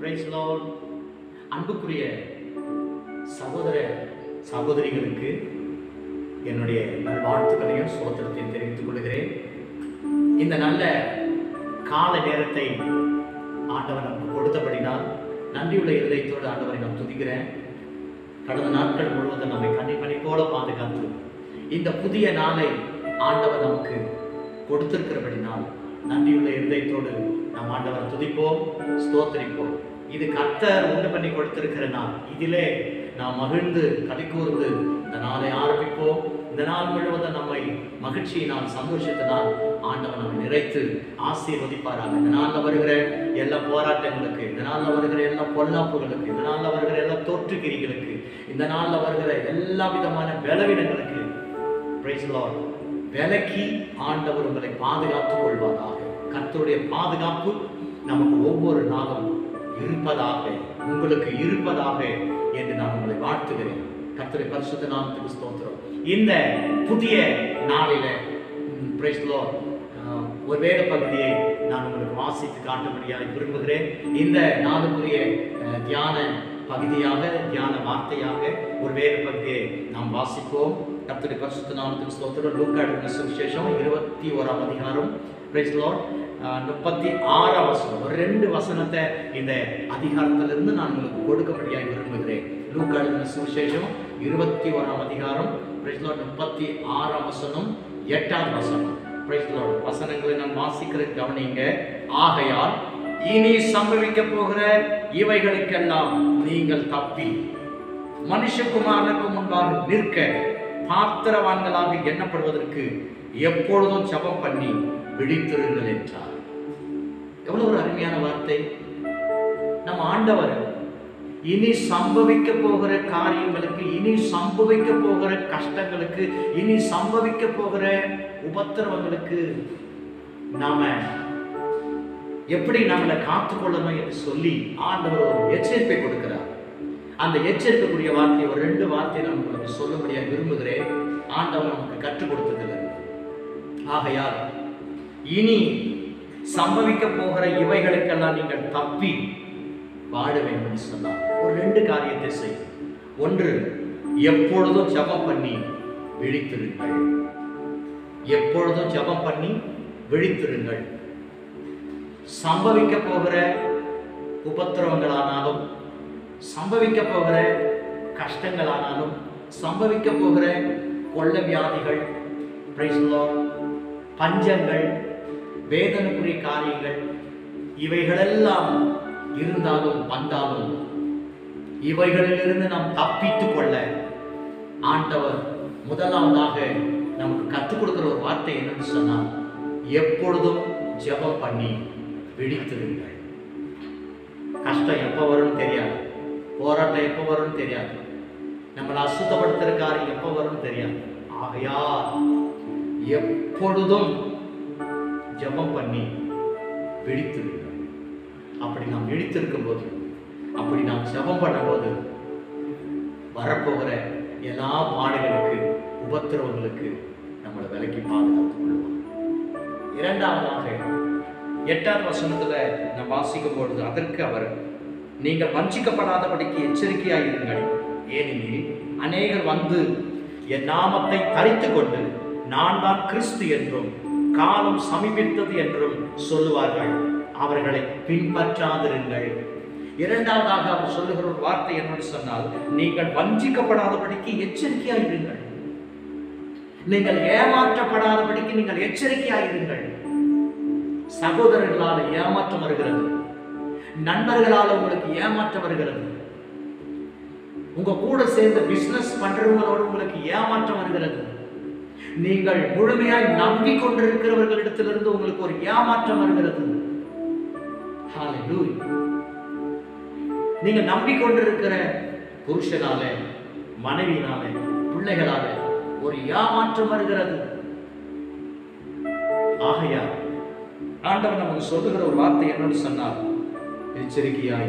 Price Lord அன்புக்குரிய சகோதர சகோதரிகளுக்கு என்னுடைய வாழ்த்துக்களையும் சோத்திரத்தையும் தெரிவித்துக் கொள்கிறேன் இந்த நல்ல கால நேரத்தை ஆண்டவர் நமக்கு கொடுத்தபடினால் நன்றியுள்ள இருதயத்தோடு ஆண்டவரை நான் துதிக்கிறேன் கடந்த நாட்கள் முழுவதும் நம்மை கண்ணிப்பணி போல பாதுகாத்து இந்த புதிய நாளை ஆண்டவர் நமக்கு கொடுத்திருக்கிறபடினால் நன்றியுள்ள இருதயத்தோடு நாம் ஆண்டவரை துதிப்போம் ஸ்தோத்தரிப்போம் இது கர்த்தர் உண்டு பண்ணி கொடுத்திருக்கிற நாள் இதிலே நாம் மகிழ்ந்து கதை கூர்ந்து இந்த நாளை ஆரம்பிப்போம் இந்த நாள் முழுவதும் நம்மை மகிழ்ச்சியினால் சந்தோஷத்தினால் ஆண்டவர் நம்மை நிறைத்து ஆசீர்வதிப்பாராக இந்த நாளில் வருகிற எல்லா போராட்டங்களுக்கு இந்த நாளில் வருகிற எல்லா பொல்லாப்புகளுக்கு இந்த நாளில் வருகிற எல்லா தோற்றுக்கிரிகளுக்கு இந்த நாளில் வருகிற எல்லா விதமான பலவீனங்களுக்கு பிரைஸ் லார்ட் விலக்கி ஆண்டவர் உங்களை பாதுகாத்துக் கொள்வதாக கர்த்தருடைய பாதுகாப்பு நமக்கு ஒவ்வொரு நாளும் இருப்பதாக உங்களுக்கு இருப்பதாக என்று நான் உங்களை வாழ்த்துகிறேன் கர்த்தருடைய பரிசுத்த நாமத்துக்கு ஸ்தோத்திரம் இந்த புதிய நாளில பிரைஸ் லார்ட் ஒரு வேத பகுதியை நான் உங்களுக்கு வாசித்து காட்டும்படியாக விரும்புகிறேன் இந்த நாளுக்குரிய அஹ், தியான பகுதியாக தியான வார்த்தையாக ஒரு வேத பகுதியை நாம் வாசிப்போம் கர்த்தருடைய பரிசுத்த நாமத்துக்கு ஸ்தோத்திரம் லூக்கா எழுதின சுவிசேஷம் இருபத்தி ஓராம் அதிகாரம் பிரைஸ் லார்ட் முப்பத்தி ஆறாம் வசனம் ஒரு ரெண்டு வசனத்தை இந்த அதிகாரத்திலிருந்து நான் உங்களுக்கு கொடுக்கும்படியாக விரும்புகிறேன் லூக்கா எழுதின சுவிசேஷம் இருபத்தி ஓராம் அதிகாரம் பிரைஸ் லார்ட் முப்பத்தி ஆறாம் வசனம் எட்டாம் வசனம் பிரைஸ் லார்ட் வசனங்களை நான் வாசிக்கிறேன் கவனிங்க ஆகையால் இனி சம்பவிக்க போகிற இவைகளுக்கெல்லாம் நீங்கள் தப்பி மனுஷகுமாரனுக்கு முன்பாக நிற்க பாத்திரவான்களாக எண்ணப்படுவதற்கு எப்பொழுதும் ஜெபம் பண்ணி விழித்திருங்கள் என்றார் எவ்வளவு ஒரு அருமையான வார்த்தை நம்ம ஆண்டவர் இனி சம்பவிக்க போகிற காரியங்களுக்கு இனி சம்பவிக்க போகிற கஷ்டங்களுக்கு இனி சம்பவிக்க போகிற உபத்திரவங்களுக்கு நாம எப்படி நம்மளை காத்துக்கொள்ளணும் என்று சொல்லி ஆண்டவர் ஒரு எச்சரிப்பை கொடுக்கிறார் அந்த எச்சரிக்கக்கூடிய வார்த்தை ஒரு ரெண்டு வார்த்தை நான் உங்களுக்கு சொல்லும்படியாக விரும்புகிறேன் ஆண்டவர் நமக்கு கற்றுக் கொடுத்துக்கிறது ஆகையால் இனி சம்பவிக்க போகிற இவைகளுக்கெல்லாம் நீங்கள் தப்பி வாழ வேண்டும் என்று சொன்னார் ஒரு ரெண்டு காரியத்தை செய் ஒன்று எப்பொழுதும் ஜெபம் பண்ணி விழித்திருங்கள் எப்பொழுதும் ஜெபம் பண்ணி விழித்திருங்கள் சம்பவிக்க போகிற உபத்திரவங்களானாலும் சம்பவிக்க போகிற கஷ்டங்களானாலும் சம்பவிக்க போகிற கொள்ள வியாதிகள் praise the Lord, பஞ்சங்கள் வேதனைக்குரிய காரியங்கள் இவைகளெல்லாம் இருந்தாலும் வந்தாலும் இவைகளிலிருந்து நாம் தப்பித்துக் கொள்ள ஆண்டவர் முதலாவதாக நமக்கு கற்றுக் கொடுக்கிற ஒரு வார்த்தை என்னன்னு சொன்னால் எப்பொழுதும் ஜெபம் பண்ணி விழித்திருங்கள் கஷ்டம் எப்போ வரும்னு தெரியாது போராட்டம் எப்போ வரும்னு தெரியாது நம்மளை அசுத்தப்படுத்துகிற காரியம் எப்போ வரும்னு தெரியாது ஆகையால் எப்பொழுதும் ஜெபம் பண்ணி விழித்திருங்கள் அப்படி நாம் விழித்திருக்கும் போது அப்படி நாம் ஜெபம் பண்ணும்போது வரப்போகிற எல்லா பாடுகளுக்கு உபத்திரவங்களுக்கு நம்மளை விலக்கி பாதுகாத்துக் கொள்வோம் இரண்டாவதாக எட்டாவது வசனத்துல நான் வாசிக்கும் பொழுது அதற்கு அவர் நீங்கள் வஞ்சிக்கப்படாதபடிக்கு எச்சரிக்கையாயிருங்கள் ஏனெனில் அநேகர் வந்து என் நாமத்தை தரித்து கொண்டு நான் தான் கிறிஸ்து என்றும் காலம் சமீபித்தது என்றும் சொல்லுவார்கள் அவர்களை பின்பற்றாதிருங்கள் இரண்டாவதாக அவர் சொல்லுகிற ஒரு வார்த்தை என்னன்னு சொன்னால் நீங்கள் வஞ்சிக்கப்படாதபடிக்கு எச்சரிக்கையாயிருங்கள் நீங்கள் ஏமாற்றப்படாதபடிக்கு நீங்கள் எச்சரிக்கையாயிருங்கள் சகோதரர்களால் ஏமாற்றம் வருகிறது நண்பர்களால் உங்களுக்கு ஏமாற்றம் வருகிறது உங்க கூட சேர்ந்து பிசினஸ் பண்றவங்களோடு உங்களுக்கு ஏமாற்றம் வருகிறது நீங்கள் முழுமையாய் நம்பிக்கொண்டிருக்கிறவர்களிடத்திலிருந்து உங்களுக்கு ஒரு ஏமாற்றம் வருகிறது Hallelujah. நீங்க நம்பிக்கொண்டிருக்கிற புருஷனால மனைவியினால பிள்ளைகளால ஒரு ஏமாற்றம் வருகிறது ஆகையா ஆண்டவர் நமக்கு சொல்லுகிற ஒரு வார்த்தை என்னன்னு சொன்னால் எச்சரிக்கையாய்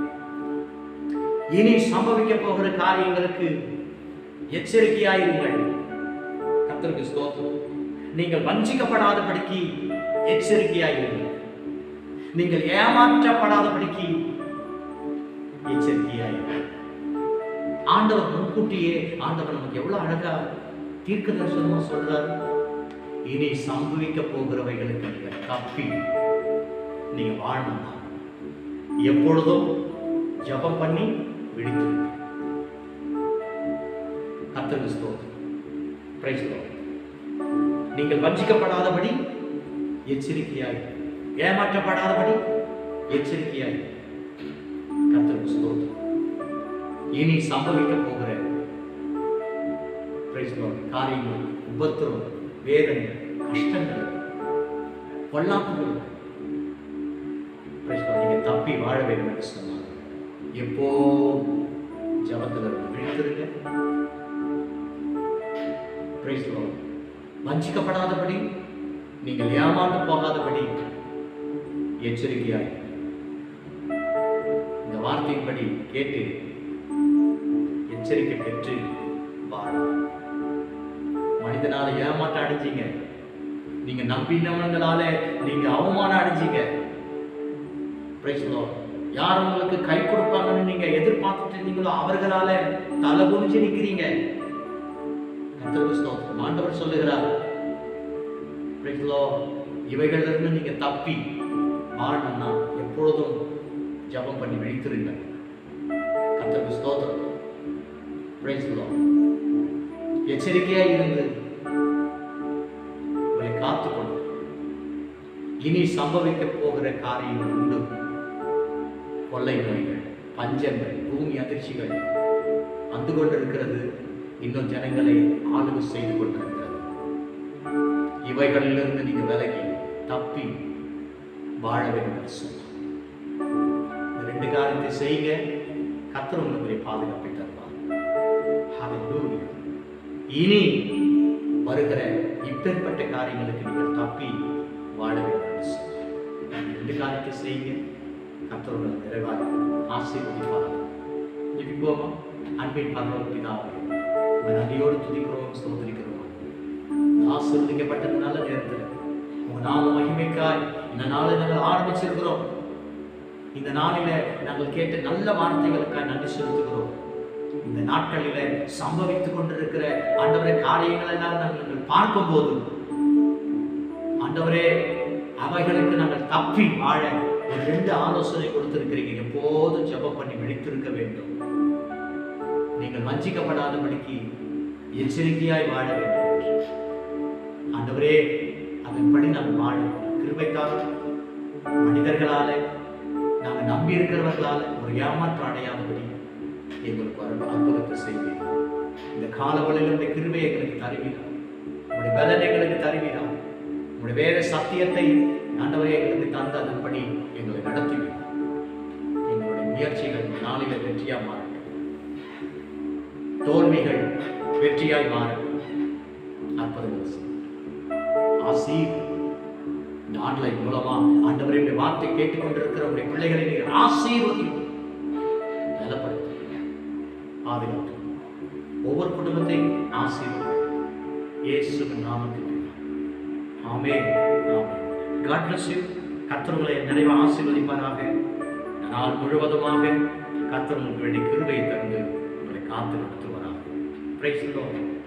இனி சம்பவிக்க போகிற காரியங்களுக்கு எச்சரிக்கையாயிருங்கள் கர்த்தருக்கு ஸ்தோத்திரம் நீங்கள் வஞ்சிக்கப்படாதபடிக்கு எச்சரிக்கையாயிருங்கள் நீங்கள் ஏமாற்றப்படாதபடிக்கு முன்கூட்டியே ஆண்டவர் நமக்கு எவ்வளவு அழகா தீர்க்க தரிசனமா சொல்றாரு இனி சம்பவிக்க போகிறவைகளுக்கு நீங்க தப்பி நீங்க வாழணும்னா எப்பொழுதும் ஜெபம் பண்ணி விழித்திருங்க கர்த்தருக்கு ஸ்தோத்திரம் பிரைஸ் நீங்கள் வஞ்சிக்கப்படாதபடி எச்சரிக்கையாய் ஏமாற்றப்படாதபடி எச்சரிக்கையாய் கர்த்தருக்கு ஸ்தோத்திரம் இனி சம்பவிக்க போகிற praise the Lord, காரியங்கள் உபத்திரம் வேதனை கஷ்டங்கள் பொல்லாப்புகள் praise the Lord, நீங்க தப்பி வாழ வேண்டும் என்று சொன்னார் எப்போ ஜபத்தில் விழித்திருங்க praise the Lord. வஞ்சிக்கப்படாதபடி நீங்கள் ஏமாந்து போகாதபடி எச்சரிக்கையாய் இந்த வார்த்தையின்படி கேட்டு எச்சரிக்கை பெற்று வாழ மனிதனால ஏமாற்றம் அடைஞ்சீங்க நீங்க நம்பினவங்களால நீங்க அவமானம் அடைஞ்சீங்க Praise the Lord. யார் உங்களுக்கு கை கொடுப்பாங்கன்னு நீங்க எதிர்பார்த்துட்டு இருந்தீங்களோ அவர்களால தலை குனிஞ்சு நிக்கிறீங்க கர்த்தருக்கு ஸ்தோத்திரம். ஆண்டவர் சொல்லுகிறார் Praise the Lord. இவைகள்ல இருந்து நீங்க தப்பி வாழணும்னா எப்பொழுதும் ஜெபம் பண்ணி விழித்திருங்க கர்த்தருக்கு ஸ்தோத்திரம் Praise the Lord. எச்சரிக்கையா இருந்து உங்களை காத்துக்கொண்டு இனி சம்பவிக்க போகிற காரியங்கள் உண்டு கொள்ளை நோய்கள் பஞ்சங்கள் பூமி அதிர்ச்சிகள் வந்து கொண்டிருக்கிறது இன்னும் ஜனங்களை ஆளுகை செய்து கொண்டிருக்கிறது இவைகளிலிருந்து நீங்க விலகி தப்பி வாழ வேண்டும் என்று சொன்னார் இந்த ரெண்டு காரியத்தை செய்யுங்க கர்த்தர் உங்களுக்கு பாதுகாப்பை தருவார் Hallelujah. இனி வருகிற இப்பேற்பட்ட காரியங்களுக்கு நீங்கள் தப்பி வாழ வேண்டும் என்று சொன்னார். இந்த ரெண்டு காரியத்தை செய்யுங்க கர்த்தரோட நிறைவாக ஆசீர்வதிப்பார் ஜெபிப்போமா அன்பின் பரலோக பிதாவே உங்க நன்றியோடு துதிக்கிறோம் சோதரிக்கிறோம் ஆசீர்வதிக்கப்பட்டது நல்ல நேரத்தில் உங்க நாம மகிமைக்காய் இந்த நாளை நாங்கள் ஆரம்பிச்சிருக்கிறோம் இந்த நாளில நாங்கள் கேட்ட நல்ல வார்த்தைகளுக்காய் நன்றி செலுத்துகிறோம் இந்த நாட்களில சம்பவித்துக் கொண்டிருக்கிற ஆண்டவரே காரியங்கள் எல்லாம் நாங்கள் பார்க்கும்போது ஆண்டவரே அவைகளுக்கு நாங்கள் தப்பி வாழ ஒரு ரெண்டு ஆலோசனை கொடுத்திருக்கிறீங்க எப்போதும் ஜெபம் பண்ணி விழித்திருக்க வேண்டும் நீங்கள் வஞ்சிக்கப்படாதபடிக்கு எச்சரிக்கையாய் வாழ வேண்டும் ஆண்டவரே அதன்படி நாங்கள் வாழ கிருபைக்காக மனிதர்களால நாங்கள் நம்பி இருக்கிறவர்களால ஒரு ஏமாற்றம் அடையாதபடி எங்களுக்கு ஒரு அற்புதத்தை செய்வீர் இந்த காலவழியில் இந்த கிருபை எங்களுக்கு தருவீரா உங்களுடைய பலன் எங்களுக்கு தருவீரா உங்களுடைய வேற சத்தியத்தை ஆண்டவரே எங்களுக்கு தந்த அதன்படி எங்களை நடத்துவீர் எங்களுடைய முயற்சிகள் இந்த நாளில வெற்றியா மாறட்டும் தோல்விகள் வெற்றியாய் மாறட்டும் அற்புதங்கள் செய்யும். ஆசீர் இந்த ஆன்லைன் மூலமா ஆண்டவரே உடைய வார்த்தை கேட்டுக்கொண்டிருக்கிற உடைய பிள்ளைகளை நீர் ஆசீர்வதியும் பலப்படுத்தும் பாதுகாத்து ஒவ்வொரு குடும்பத்தையும் ஆசீர்வதி இயேசுவின் நாமத்தில் ஆமே ஆமே காட் பிளஸ் யூ கர்த்தர்களை நிறைவு ஆசீர்வதிப்பாராக இந்த நாள் முழுவதுமாக கர்த்தர் உங்களுக்கு வேண்டிய கிருபையை தந்து உங்களை காத்து நடத்துவாராக பிரைஸ்